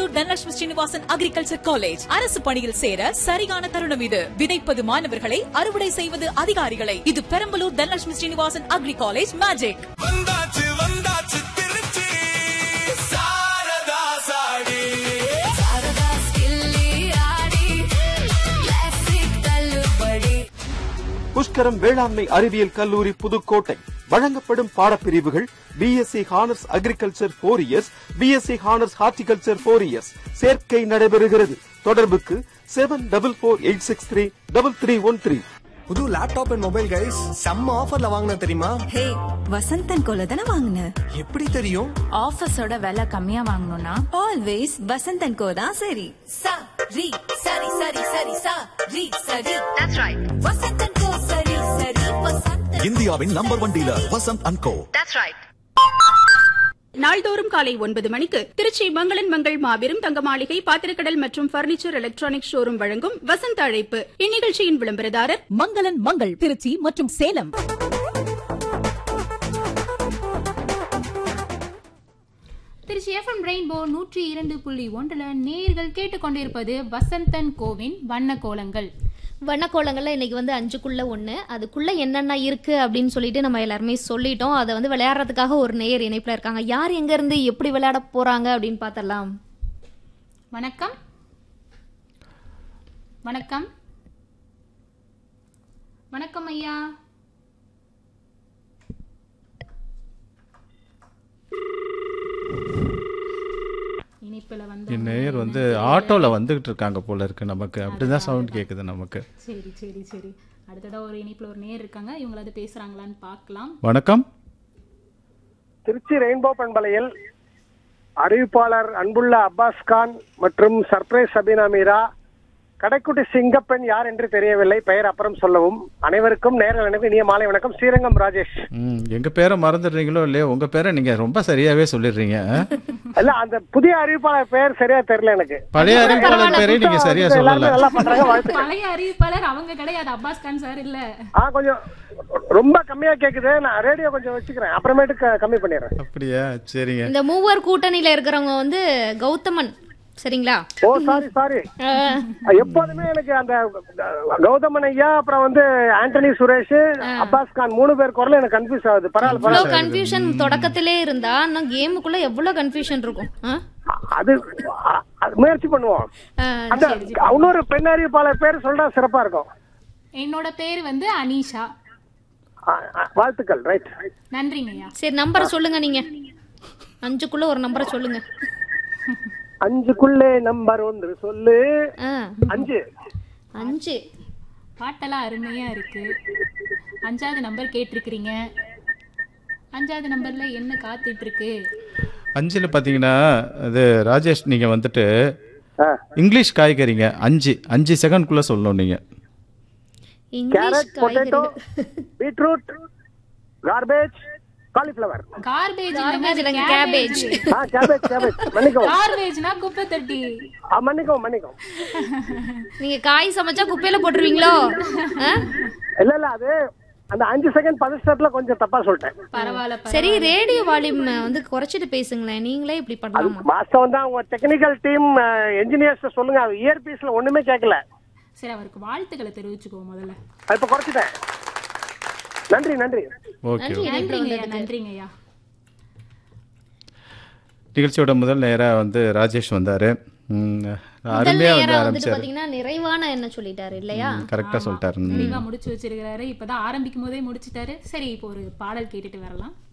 Perambalur Dhanalakshmi Srinivasan agriculture college அரசு பணியில் சேர சரியான தருணம் இது விதைப்பது மாணவர்களை அறுவடை செய்வது அதிகாரிகளை இது Perambalur Dhanalakshmi Srinivasan agri college magic வந்தாச்சு வந்தாச்சு திருச்சி சாரதா சாடி புஷ்கரம் வேளாண்மை அறிவியல் கல்லூரி புதுக்கோட்டை வழங்கப்படும் பாடப்பிரிவுகள் BSc honours agriculture four years BSc honours horticulture four years சேர்க்கை நடைபெறுகிறது தொடர்புக்கு seven double four eight six three double three one three புது லேப்டாப் அண்ட் மொபைல் கைஸ் செம்ம ஆஃபர்ல வாங்கின தெரியுமா ஹே வசந்தன் கோல தானே வாங்கின எப்படி தெரியும் ஆஃபீஸோட விலை கம்மியா வாங்கணும்னா ஆல்வேஸ் வசந்தன் கோ தான் சரி சா ரி சரி சரி சரி சா ரி சரி தட்ஸ் ரைட் வசந்தன் கோ சரி சரி வசந்தன் இந்தியாவின் number one dealer Vasanth and co நாள்தோறும் காலை ஒன்பது மணிக்கு திருச்சி மங்களன் மங்கள் மாபெரும் தங்க மாளிகை பாத்திரக்கடல் மற்றும் பர்னிச்சர் எலக்ட்ரானிக் ஷோரூம் வழங்கும் வசந்த அழைப்பு இந்நிகழ்ச்சியின் விளம்பரதாரர் மங்களன் மங்கள் திருச்சி மற்றும் சேலம் திருச்சி எஃப்எம் ரெயின்போ நூற்றி இரண்டு புள்ளி ஒன்றில் நேர்கள் கேட்டுக்கொண்டிருப்பது வசந்தன் கோவின் வண்ண கோலங்கள் வண்ணக்கோலங்கள்ல இன்னைக்கு வந்து அஞ்சுக்குள்ள ஒன்று அதுக்குள்ள என்னென்ன இருக்கு அப்படின்னு சொல்லிட்டு நம்ம எல்லாருமே சொல்லிட்டோம் அதை வந்து விளையாடுறதுக்காக ஒரு நேயர் இணைப்பில் இருக்காங்க யார் எங்க இருந்து எப்படி விளையாட போறாங்க அப்படின்னு பார்த்தரலாம் வணக்கம் வணக்கம் வணக்கம் ஐயா இனிப்புல வந்து நேயர் வந்து ஆட்டோல வந்துகிட்டு இருக்காங்க போல இருக்கு நமக்கு அப்படிதான் சவுண்ட் கேக்குது நமக்கு சரி சரி சரி அடுத்ததா ஒரு இனிப்புல ஒரு நேர் இருக்காங்க இவங்களாவது பேசுறாங்களான்னு பார்க்கலாம் வணக்கம் திருச்சி ரெயின்போ பண்பலையில் அறிவிப்பாளர் அன்புள்ள அப்பாஸ் கான் மற்றும் சர்ப்ரைஸ் சபீனா மீரா கடைக்குட்டி சிங்கப்பெண் யார் என்று தெரியவில்லை பெயர் அப்புறம் சொல்லவும் அனைவருக்கும் நேரில் எனக்கு இனிய மாலை வணக்கம் ஸ்ரீரங்கம் ராஜேஷ் ம், எங்க பேரை மறந்துடுறீங்களோ இல்லையோ உங்க பேரை நீங்க ரொம்ப சரியாவே சொல்லிடுறீங்க ஆ? இல்ல அந்த புதிய அறிவிப்பாளர் பெயர் சரியா தெரியல எனக்கு பழைய அறிவிப்பாளர் பேரை நீங்க சரியா எல்லாருமே சொல்லல நல்லா பண்றாங்க வாழ்த்து பழைய அறிவிப்பாளர் அவங்க கிடையாது அப்பாஸ் கான் சார் இல்ல ஆ கொஞ்சம் ரொம்ப கம்மியா கேக்குது நான் ரேடியோ கொஞ்சம் வச்சுக்கிறேன் அப்புறமேட்டு க- கம்மி பண்ணிடுறேன் அப்படியா சரிங்க இந்த மூவர் கூட்டணியில இருக்கிறவங்க வந்து கௌதமன் சரிங்களா ஓ சாரி சாரி எப்போதுமே எனக்கு அந்த அஹ், கௌதமன் ஐயா அப்புறம் வந்து ஆண்டனி சுரேஷ் அப்பாஸ் கான் மூணு பேர் குரல் எனக்கு கன்ஃபியூஸ் ஆகுது பரவாயில்ல இவ்வளோ பரவாயில்ல கன்ஃபியூஷன் தொடக்கத்திலே இருந்தா இன்னும் கேமுக்குள்ள எவ்வளவு கன்ஃபியூஷன் இருக்கும் ஆ? அது அ- அது முயற்சி பண்ணுவோம் ஆ, அந்த இன்னொரு பெண் அறிவிப்பாளர் பேர் சொல்றா சிறப்பா இருக்கும் என்னோட பேர் வந்து அனீஷா அ- அ- வாழ்த்துக்கள் ரைட் நன்றிங்க ஐயா சரி நம்பரை சொல்லுங்க நீங்க அஞ்சுக்குள்ள ஒரு நம்பரை சொல்லுங்க அஞ்சுக்குள்ளே நம்பர் ஒன்று சொல்லு ஆ, அஞ்சு அஞ்சு பாட்டெல்லாம் அருமையா இருக்கு அஞ்சாவது நம்பர் கேட்டிருக்கிறீங்க அஞ்சாவது நம்பர்ல என்ன காத்துட்டு இருக்கு அஞ்சுல பாத்தீங்கன்னா அது ராஜேஷ் நீங்க வந்துட்டு ஆ. இங்கிலீஷ் காய்கறிங்க அஞ்சு அஞ்சு செகண்ட்குள்ள சொல்லணும் நீங்க இங்கிலீஷ் கேரட் பொட்டேட்டோ காய்கறி beetroot garbage cauliflower garbage Garbage இல்லைங்க, cabbage. ஆ கேபேஜ் கேபேஜ் மன்னிக்கவும் கார்பேஜ்னா குப்பை தொட்டி ஆ, மன்னிக்கவும் மன்னிக்கவும் நீங்க காய் சமைச்சா குப்பையில போட்டுருவீங்களோ ஆ? இல்ல இல்ல அது அந்த அஞ்சு செகண்ட் பதஷ்டத்துல கொஞ்சம் தப்பா சொல்லிட்டேன் பரவாயில்ல சரி ரேடியோ வால்யூம் வந்து குறைச்சிட்டு பேசுங்களேன் நீங்களே இப்படி பண்ணலாமா வாஸ்தவம் தான் உங்க டெக்னிக்கல் டீம் என்ஜினியர்ஸ் சொல்லுங்க இயர்பீஸ்ல ஒண்ணுமே கேட்கல சரி அவருக்கு வாழ்த்துக்களை தெரிவிச்சுக்குவோம் முதல்ல அது இப்ப குறைச்சிட்டேன் நன்றி நன்றி ஓகே நன்றி இணைப்புல நன்றிங்க ஐயா வந்ததுக்கு. நன்றிங்க ஐயா நிகழ்ச்சியோட முதல் நேரா வந்து ராஜேஷ் வந்தாரு ம், முதல் அருமையா வந்து நேரம் வந்துட்டு ஆரம்பிச்சாரு பாத்தீங்கன்னா நிறைவான என்ன சொல்லிட்டாரு இல்லையா கரெக்டா சொல்லிட்டாரு ம். தெளிவா முடிச்சு வச்சிருக்கிறாரு இப்பதான் ஆரம்பிக்கும் போதே முடிச்சிட்டாரு சரி இப்போ ஒரு பாடல் கேட்டுட்டு வரலாம்